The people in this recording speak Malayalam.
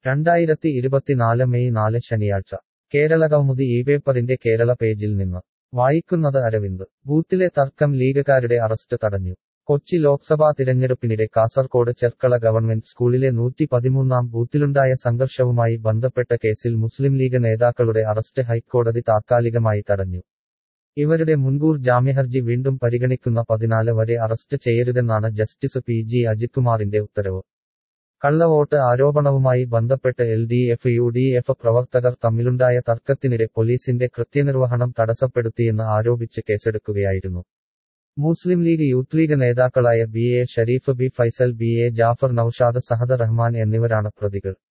രണ്ടായിരത്തി ഇരുപത്തിനാല് മെയ് നാല് ശനിയാഴ്ച കേരളകൗമുദി ഈ പേപ്പറിന്റെ കേരള പേജിൽ നിന്ന് വായിക്കുന്നത് അരവിന്ദ് ബൂത്തിലെ തർക്കം ലീഗുകാരുടെ അറസ്റ്റ് തടഞ്ഞു കൊച്ചി ലോക്സഭാ തിരഞ്ഞെടുപ്പിനിടെ കാസർകോട് ചെർക്കള ഗവൺമെന്റ് സ്കൂളിലെ നൂറ്റി പതിമൂന്നാം ബൂത്തിലുണ്ടായ സംഘർഷവുമായി ബന്ധപ്പെട്ട കേസിൽ മുസ്ലിം ലീഗ് നേതാക്കളുടെ അറസ്റ്റ് ഹൈക്കോടതി താത്കാലികമായി തടഞ്ഞു ഇവരുടെ മുൻകൂർ ജാമ്യഹർജി വീണ്ടും പരിഗണിക്കുന്ന പതിനാല് വരെ അറസ്റ്റ് ചെയ്യരുതെന്നാണ് ജസ്റ്റിസ് പി ജി അജിത്കുമാറിന്റെ ഉത്തരവ് കള്ളവോട്ട് ആരോപണവുമായി ബന്ധപ്പെട്ട് L D F U D F പ്രവർത്തകർ തമ്മിലുണ്ടായ തർക്കത്തിനിടെ പോലീസിന്റെ കൃത്യനിർവഹണം തടസ്സപ്പെടുത്തിയെന്ന് ആരോപിച്ച് കേസെടുക്കുകയായിരുന്നു മുസ്ലിം ലീഗ് യൂത്ത് ലീഗ് നേതാക്കളായ B A Shareef B Faisal B A Jafar Noushad Sahad Rahman എന്നിവരാണ് പ്രതികൾ